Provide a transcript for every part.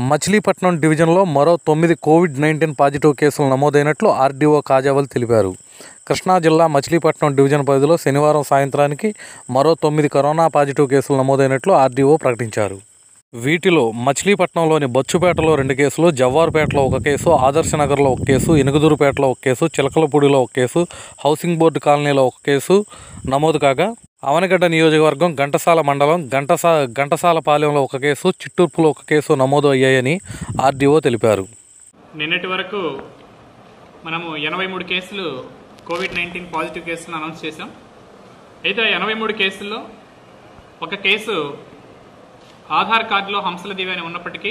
మచిలీపట్నం డివిజన్లో మరో తొమ్మిది కోవిడ్ నైన్టీన్ పాజిటివ్ కేసులు నమోదైనట్లు ఆర్డీఓ కాజావల్ తెలిపారు కృష్ణా జిల్లా మచిలీపట్నం డివిజన్ పరిధిలో శనివారం సాయంత్రానికి మరో తొమ్మిది కరోనా పాజిటివ్ కేసులు నమోదైనట్లు ఆర్డీఓ ప్రకటించారు వీటిలో మచిలీపట్నంలోని బచ్చుపేటలో రెండు కేసులు జవ్వారుపేటలో ఒక కేసు ఆదర్శనగర్లో ఒక కేసు ఎనుగుదూరుపేటలో ఒక కేసు చిలకలపూడిలో ఒక కేసు హౌసింగ్ బోర్డు కాలనీలో ఒక కేసు నమోదు కాగా అవనగడ్డ నియోజకవర్గం ఘంటసాల మండలం ఘంటసా ఘంటసాలపాలెంలో ఒక కేసు చిట్టూర్పులో ఒక కేసు నమోదు అయ్యాయని ఆర్డీఓ తెలిపారు నిన్నటి వరకు మనము ఎనభై మూడు కేసులు కోవిడ్ నైన్టీన్ పాజిటివ్ కేసులను అనౌన్స్ చేశాం అయితే ఆ ఎనభై మూడు కేసుల్లో ఒక కేసు ఆధార్ కార్డులో హంసల దివి అని ఉన్నప్పటికీ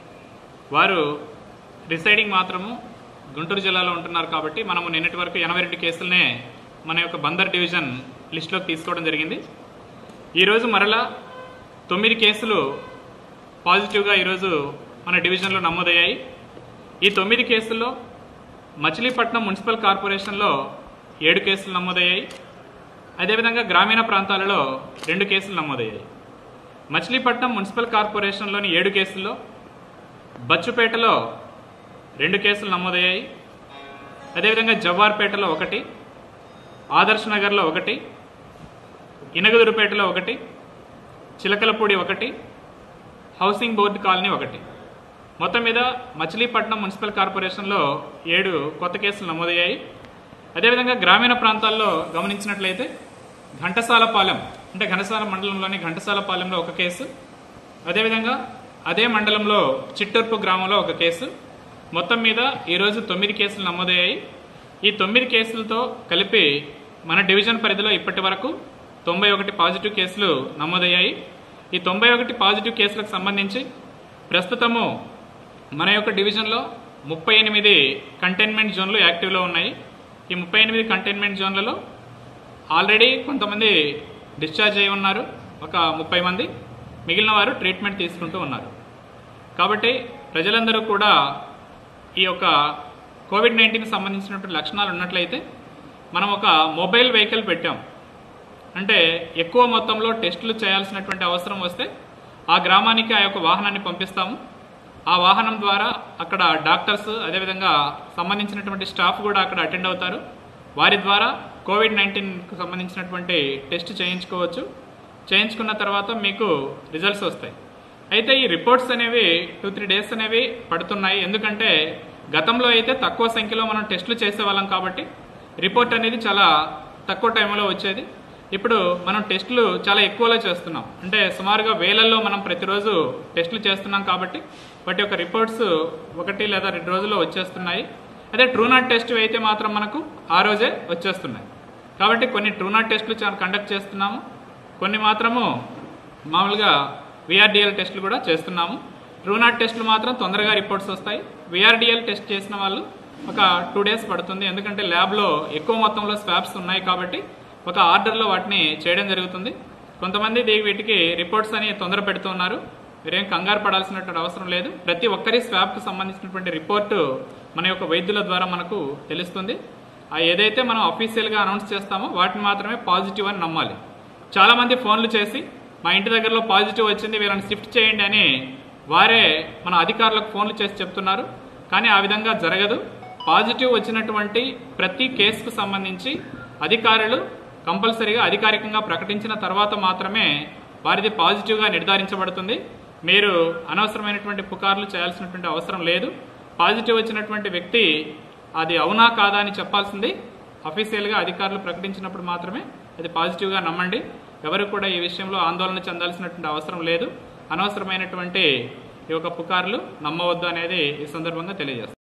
వారు రిసైడింగ్ మాత్రము గుంటూరు జిల్లాలో ఉంటున్నారు కాబట్టి మనము నిన్నటి వరకు ఎనభై రెండు కేసులనే మన యొక్క బందర్ డివిజన్ లిస్టులోకి తీసుకోవడం జరిగింది ఈరోజు మరలా తొమ్మిది కేసులు పాజిటివ్గా ఈరోజు మన డివిజన్లో నమోదయ్యాయి ఈ తొమ్మిది కేసుల్లో మచిలీపట్నం మున్సిపల్ కార్పొరేషన్లో ఏడు కేసులు నమోదయ్యాయి అదేవిధంగా గ్రామీణ ప్రాంతాలలో రెండు కేసులు నమోదయ్యాయి మచిలీపట్నం మున్సిపల్ కార్పొరేషన్లోని ఏడు కేసుల్లో బచ్చుపేటలో రెండు కేసులు నమోదయ్యాయి అదేవిధంగా జవ్వార్పేటలో ఒకటి ఆదర్శ్ నగర్లో ఒకటి ఇనగదురుపేటలో ఒకటి చిలకలపూడి ఒకటి హౌసింగ్ బోర్డు కాలనీ ఒకటి మొత్తం మీద మచిలీపట్నం మున్సిపల్ కార్పొరేషన్లో ఏడు కొత్త కేసులు నమోదయ్యాయి అదేవిధంగా గ్రామీణ ప్రాంతాల్లో గమనించినట్లయితే ఘంటసాలపాలెం అంటే ఘంటసాల మండలంలోని ఘంటసాలపాలెంలో ఒక కేసు అదేవిధంగా అదే మండలంలో చిట్టూర్పు గ్రామంలో ఒక కేసు మొత్తం మీద ఈరోజు తొమ్మిది కేసులు నమోదయ్యాయి ఈ తొమ్మిది కేసులతో కలిపి మన డివిజన్ పరిధిలో ఇప్పటి వరకు తొంభై ఒకటి పాజిటివ్ కేసులు నమోదయ్యాయి ఈ తొంభై ఒకటి పాజిటివ్ కేసులకు సంబంధించి ప్రస్తుతము మన యొక్క డివిజన్లో ముప్పై ఎనిమిది కంటైన్మెంట్ జోన్లు యాక్టివ్లో ఉన్నాయి ఈ ముప్పై ఎనిమిది కంటైన్మెంట్ జోన్లలో ఆల్రెడీ కొంతమంది డిశ్చార్జ్ అయి ఉన్నారు ఒక ముప్పై మంది మిగిలిన వారు ట్రీట్మెంట్ తీసుకుంటూ ఉన్నారు కాబట్టి ప్రజలందరూ కూడా ఈ యొక్క కోవిడ్ నైన్టీన్కి సంబంధించినటువంటి లక్షణాలు ఉన్నట్లయితే మనం ఒక మొబైల్ వెహికల్ పెట్టాం అంటే ఎక్కువ మొత్తంలో టెస్టులు చేయాల్సినటువంటి అవసరం వస్తే ఆ గ్రామానికి ఆ యొక్క వాహనాన్ని పంపిస్తాము ఆ వాహనం ద్వారా అక్కడ డాక్టర్స్ అదేవిధంగా సంబంధించినటువంటి స్టాఫ్ కూడా అక్కడ అటెండ్ అవుతారు వారి ద్వారా కోవిడ్ నైన్టీన్కు సంబంధించినటువంటి టెస్ట్ చేయించుకోవచ్చు చేయించుకున్న తర్వాత మీకు రిజల్ట్స్ వస్తాయి అయితే ఈ రిపోర్ట్స్ అనేవి టూ త్రీ డేస్ అనేవి పడుతున్నాయి ఎందుకంటే గతంలో అయితే తక్కువ సంఖ్యలో మనం టెస్టులు చేసేవాళ్ళం కాబట్టి రిపోర్ట్ అనేది చాలా తక్కువ టైంలో వచ్చేది ఇప్పుడు మనం టెస్టులు చాలా ఎక్కువలో చేస్తున్నాం అంటే సుమారుగా వేలల్లో మనం ప్రతిరోజు టెస్టులు చేస్తున్నాం కాబట్టి వాటి యొక్క రిపోర్ట్స్ ఒకటి లేదా రెండు రోజుల్లో వచ్చేస్తున్నాయి అదే ట్రూనాట్ టెస్ట్ అయితే మాత్రం మనకు ఆ రోజే వచ్చేస్తున్నాయి కాబట్టి కొన్ని ట్రూనాట్ టెస్టులు చాలా కండక్ట్ చేస్తున్నాము కొన్ని మాత్రము మామూలుగా విఆర్డిఎల్ టెస్టులు కూడా చేస్తున్నాము ట్రూనాట్ టెస్టులు మాత్రం తొందరగా రిపోర్ట్స్ వస్తాయి విఆర్డిఎల్ టెస్ట్ చేసిన వాళ్ళు ఒక టూ డేస్ పడుతుంది ఎందుకంటే ల్యాబ్లో ఎక్కువ మొత్తంలో స్వాబ్స్ ఉన్నాయి కాబట్టి ఒక ఆర్డర్లో వాటిని చేయడం జరుగుతుంది కొంతమంది దీ వీటికి రిపోర్ట్స్ అని తొందర పెడుతున్నారు మీరేం కంగారు పడాల్సినటువంటి అవసరం లేదు ప్రతి ఒక్కరి స్వాబ్కు సంబంధించినటువంటి రిపోర్టు మన యొక్క వైద్యుల ద్వారా మనకు తెలుస్తుంది ఆ ఏదైతే మనం అఫీషియల్గా అనౌన్స్ చేస్తామో వాటిని మాత్రమే పాజిటివ్ అని నమ్మాలి చాలా మంది ఫోన్లు చేసి మా ఇంటి దగ్గరలో పాజిటివ్ వచ్చింది వీళ్ళని షిఫ్ట్ చేయండి అని వారే మన అధికారులకు ఫోన్లు చేసి చెప్తున్నారు కానీ ఆ విధంగా జరగదు పాజిటివ్ వచ్చినటువంటి ప్రతి కేసుకు సంబంధించి అధికారులు కంపల్సరీగా అధికారికంగా ప్రకటించిన తర్వాత మాత్రమే వారిది పాజిటివ్గా నిర్ధారించబడుతుంది మీరు అనవసరమైనటువంటి పుకార్లు చేయాల్సినటువంటి అవసరం లేదు పాజిటివ్ వచ్చినటువంటి వ్యక్తి అది అవునా కాదా అని చెప్పాల్సింది అఫీషియల్గా అధికారులు ప్రకటించినప్పుడు మాత్రమే అది పాజిటివ్గా నమ్మండి ఎవరు కూడా ఈ విషయంలో ఆందోళన చెందాల్సినటువంటి అవసరం లేదు అనవసరమైనటువంటి ఈ యొక్క పుకార్లు నమ్మవద్దు అనేది ఈ సందర్భంగా తెలియజేస్తాను